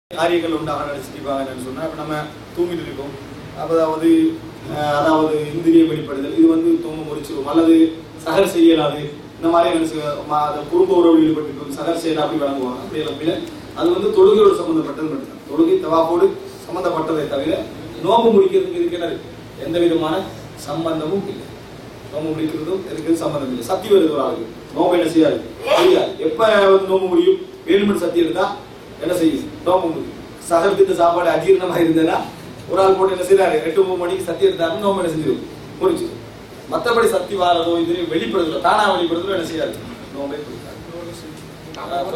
காரியங்கள் உண்டாக நினைச்சிருப்பாங்கன்னு சொன்னா இப்ப நம்ம தூங்கிட்டு இருக்கோம் அதாவது அஹ், அதாவது இந்திரிய வெளிப்படுதல் இது வந்து தூங்க முடிச்சிடும் அல்லது சகர் செய்யலாது இந்த மாதிரி நினைச்சு ம- அந்த குடும்ப உறவு ஈடுபட்டு சகர் செய்யலாம் அப்படி வழங்குவாங்க அப்படி இல்லை அது வந்து தொழுகையோடு சம்பந்தப்பட்டது மட்டும்தான் தொழுகை தவாப்போடு சம்பந்தப்பட்டதை தவிர நோம்பு முடிக்கிறதுக்கு இதுக்கு என்ன இருக்கு? எந்த விதமான சம்பந்தமும் இல்லை நோம்பு முடிக்கிறதும் இருக்குது சம்பந்தம் இல்லை சத்தி வருது ஒரு ஆளுக்கு நோம்பு என்ன செய்யாது தெரியாது எப்ப வந்து நோம்பு முடியும் வேணுமென்று சத்தி இருந்தா என்ன செய்யுது நோம்பு முடியும் சகத்துக்கு சாப்பாடு அஜீரணமா இருந்ததுன்னா ஒரு ஆள் போட்டு என்ன செய்யறாரு எட்டு ஒன்பது மணிக்கு சத்தி எடுத்தாருன்னு நோம்பு என்ன செஞ்சிடும் முடிச்சு மத்தபடி சக்தி வாரதோ இது வெளிப்படுதலோ தானா வெளிப்படுதலோ என்ன செய்யாது நோம்பே கொடுக்காது